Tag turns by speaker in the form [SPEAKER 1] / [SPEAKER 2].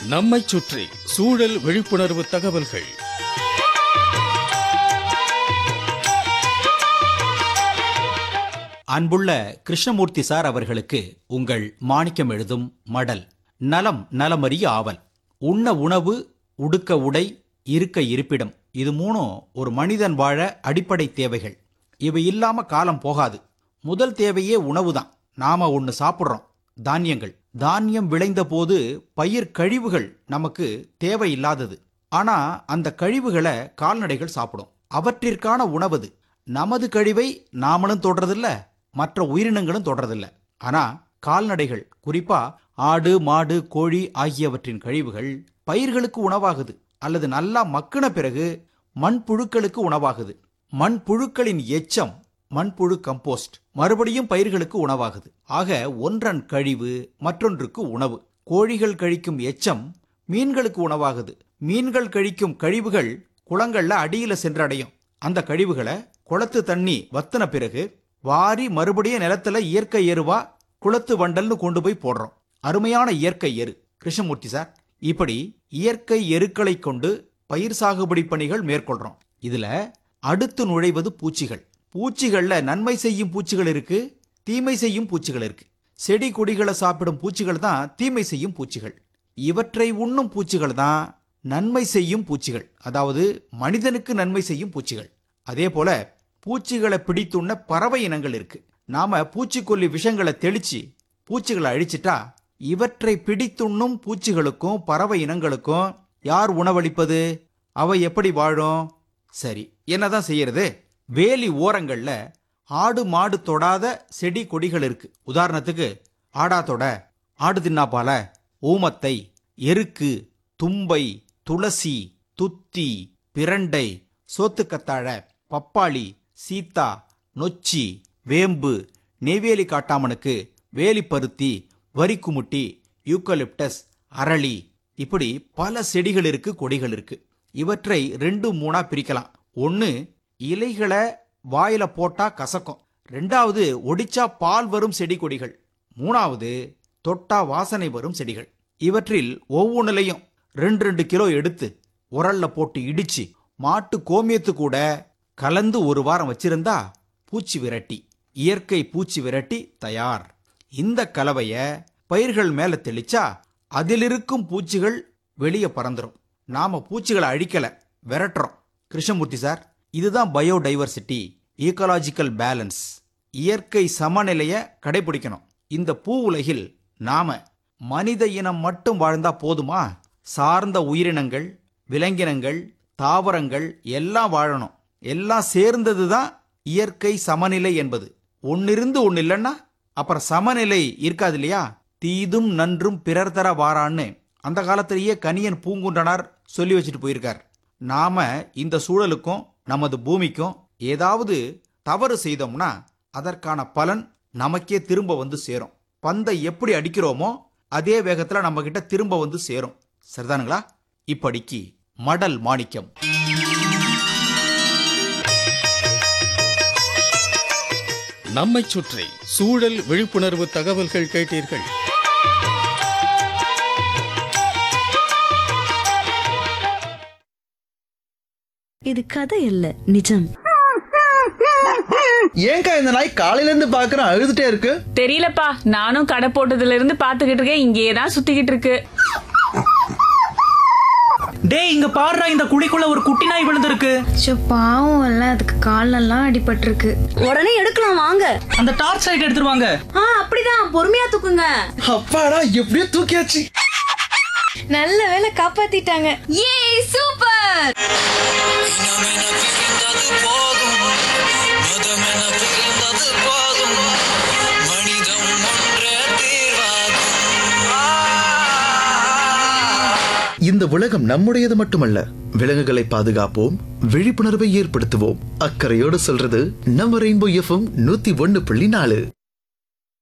[SPEAKER 1] நம்மைச் சுற்றி சூழல் விழிப்புணர்வு தகவல்கள்
[SPEAKER 2] அன்புள்ள கிருஷ்ணமூர்த்தி சார் அவர்களுக்கு உங்கள் மாணிக்கம் எழுதும் மடல் நலம் நலமறிய ஆவல் உண்ண உணவு உடுக்க உடை இருக்க இருப்பிடம் இது மூணும் ஒரு மனிதன் வாழ அடிப்படை தேவைகள் இவை இல்லாம காலம் போகாது முதல் தேவையே உணவு தான் நாம ஒன்று சாப்பிட்றோம் தானியங்கள் தானியம் விளைந்த போது பயிர் கழிவுகள் நமக்கு தேவையில்லாதது ஆனா அந்த கழிவுகளை கால்நடைகள் சாப்பிடும் அவற்றிற்கான உணவது நமது கழிவை நாமளும் தொடறதில்ல மற்ற உயிரினங்களும் தொடறதில்ல ஆனா கால்நடைகள் குறிப்பா ஆடு மாடு கோழி ஆகியவற்றின் கழிவுகள் பயிர்களுக்கு உணவாகுது அல்லது நல்லா மக்கின பிறகு மண்புழுக்களுக்கு உணவாகுது மண்புழுக்களின் எச்சம் மண்புழு கம்போஸ்ட் மறுபடியும் பயிர்களுக்கு உணவாகுது ஆக ஒன்றன் கழிவு மற்றொன்றுக்கு உணவு கோழிகள் கழிக்கும் எச்சம் மீன்களுக்கு உணவாகுது மீன்கள் கழிக்கும் கழிவுகள் குளங்கள்ல அடியில சென்றடையும் அந்த கழிவுகளை குளத்து தண்ணி வத்தின பிறகு வாரி மறுபடியும் நிலத்துல இயற்கை எருவா குளத்து வண்டல்னு கொண்டு போய் போடுறோம் அருமையான இயற்கை எரு கிருஷ்ணமூர்த்தி சார் இப்படி இயற்கை எருக்களை கொண்டு பயிர் சாகுபடி பணிகள் மேற்கொள்றோம் இதுல அடுத்து நுழைவது பூச்சிகள் பூச்சிகள்ல நன்மை செய்யும் பூச்சிகள் இருக்கு தீமை செய்யும் பூச்சிகள் இருக்கு செடி கொடிகளை சாப்பிடும் பூச்சிகள் தான் தீமை செய்யும் பூச்சிகள் இவற்றை உண்ணும் பூச்சிகள் தான் நன்மை செய்யும் பூச்சிகள் அதாவது மனிதனுக்கு நன்மை செய்யும் பூச்சிகள் அதே போல பூச்சிகளை பிடித்துண்ண பறவை இனங்கள் இருக்கு நாம பூச்சிக்கொல்லி விஷங்களை தெளிச்சு பூச்சிகளை அழிச்சிட்டா இவற்றை பிடித்துண்ணும் பூச்சிகளுக்கும் பறவை இனங்களுக்கும் யார் உணவளிப்பது அவை எப்படி வாழும் சரி என்னதான் செய்யறது வேலி ஓரங்கள்ல ஆடு மாடு தொடாத செடி கொடிகள் இருக்கு உதாரணத்துக்கு ஆடாத்தொட ஆடு தின்னாப்பால ஊமத்தை எருக்கு தும்பை துளசி துத்தி பிரண்டை சோத்துக்கத்தாழ பப்பாளி சீத்தா நொச்சி வேம்பு நெய்வேலி காட்டாமனுக்கு வேலிப்பருத்தி வரிக்குமுட்டி யூக்கலிப்டஸ் அரளி இப்படி பல செடிகள் இருக்கு கொடிகள் இருக்கு இவற்றை ரெண்டு மூணா பிரிக்கலாம் ஒன்னு இலைகளை வாயில போட்டா கசக்கும் ரெண்டாவது ஒடிச்சா பால் வரும் செடி கொடிகள் மூணாவது தொட்டா வாசனை வரும் செடிகள் இவற்றில் ஒவ்வொன்றிலையும் ரெண்டு ரெண்டு கிலோ எடுத்து உரல்ல போட்டு இடிச்சு மாட்டு கோமியத்து கூட கலந்து ஒரு வாரம் வச்சிருந்தா பூச்சி விரட்டி இயற்கை பூச்சி விரட்டி தயார் இந்த கலவைய பயிர்கள் மேல தெளிச்சா அதிலிருக்கும் பூச்சிகள் வெளியே பறந்துரும் நாம பூச்சிகளை அழிக்கல விரட்டுறோம் கிருஷ்ணமூர்த்தி சார் இதுதான் பயோடைவர்சிட்டி ஈக்கலாஜிக்கல் பேலன்ஸ் இயற்கை சமநிலைய கடைபிடிக்கணும் இந்த பூ உலகில் நாம மனித இனம் மட்டும் வாழ்ந்தா போதுமா சார்ந்த உயிரினங்கள் விலங்கினங்கள் தாவரங்கள் எல்லாம் வாழணும் எல்லாம் சேர்ந்தது தான் இயற்கை சமநிலை என்பது ஒன்னிருந்து ஒன்னு இல்லைன்னா அப்புறம் சமநிலை இருக்காது இல்லையா தீதும் நன்றும் பிறர் தர வாரான்னு அந்த காலத்திலேயே கனியன் பூங்குன்றனார் சொல்லி வச்சுட்டு போயிருக்கார் நாம இந்த சூழலுக்கும் நமது பூமிக்கும் ஏதாவது தவறு செய்தோம்னா அதற்கான பலன் நமக்கே திரும்ப வந்து சேரும் பந்தை எப்படி அடிக்கிறோமோ அதே வேகத்துல நம்ம கிட்ட திரும்ப வந்து சேரும் சரிதானுங்களா இப்படிக்கு மடல் மாணிக்கம்
[SPEAKER 1] நம்மைச் சுற்றி சூழல் விழிப்புணர்வு தகவல்கள் கேட்டீர்கள்
[SPEAKER 3] இது கதை இல்ல நிஜம்
[SPEAKER 4] ஏங்கா இந்த நாய் காலையில இருந்து பாக்குறேன் அழுதுட்டே இருக்கு
[SPEAKER 5] தெரியலப்பா நானும் கடை போட்டதுல இருந்து பாத்துக்கிட்டு இருக்கேன் இங்கேயே தான் சுத்திக்கிட்டு இருக்கு
[SPEAKER 6] டேய் இங்க பாருடா இந்த குழிக்குள்ள ஒரு குட்டி நாய் விழுந்திருக்கு
[SPEAKER 7] ச்சோ, பாவம் இல்ல அதுக்கு காலெல்லாம் அடிபட்டிருக்கு
[SPEAKER 3] உடனே எடுக்கலாம் வாங்க
[SPEAKER 6] அந்த டார்ச் லைட் எடுத்துருவாங்க
[SPEAKER 3] ஆ அப்படிதான் பொறுமையா தூக்குங்க
[SPEAKER 4] அப்பாடா எப்படியோ தூக்கியாச்சு
[SPEAKER 7] நல்ல வேளை காப்பாத்திட்டாங்க
[SPEAKER 3] ஏ சூப்பர்
[SPEAKER 4] இந்த உலகம் நம்முடையது மட்டுமல்ல விலங்குகளை பாதுகாப்போம் விழிப்புணர்வை ஏற்படுத்துவோம் அக்கறையோடு சொல்றது நம்ம ரெயின்போ எஃப்எம் நூத்தி ஒன்னு புள்ளி நாலு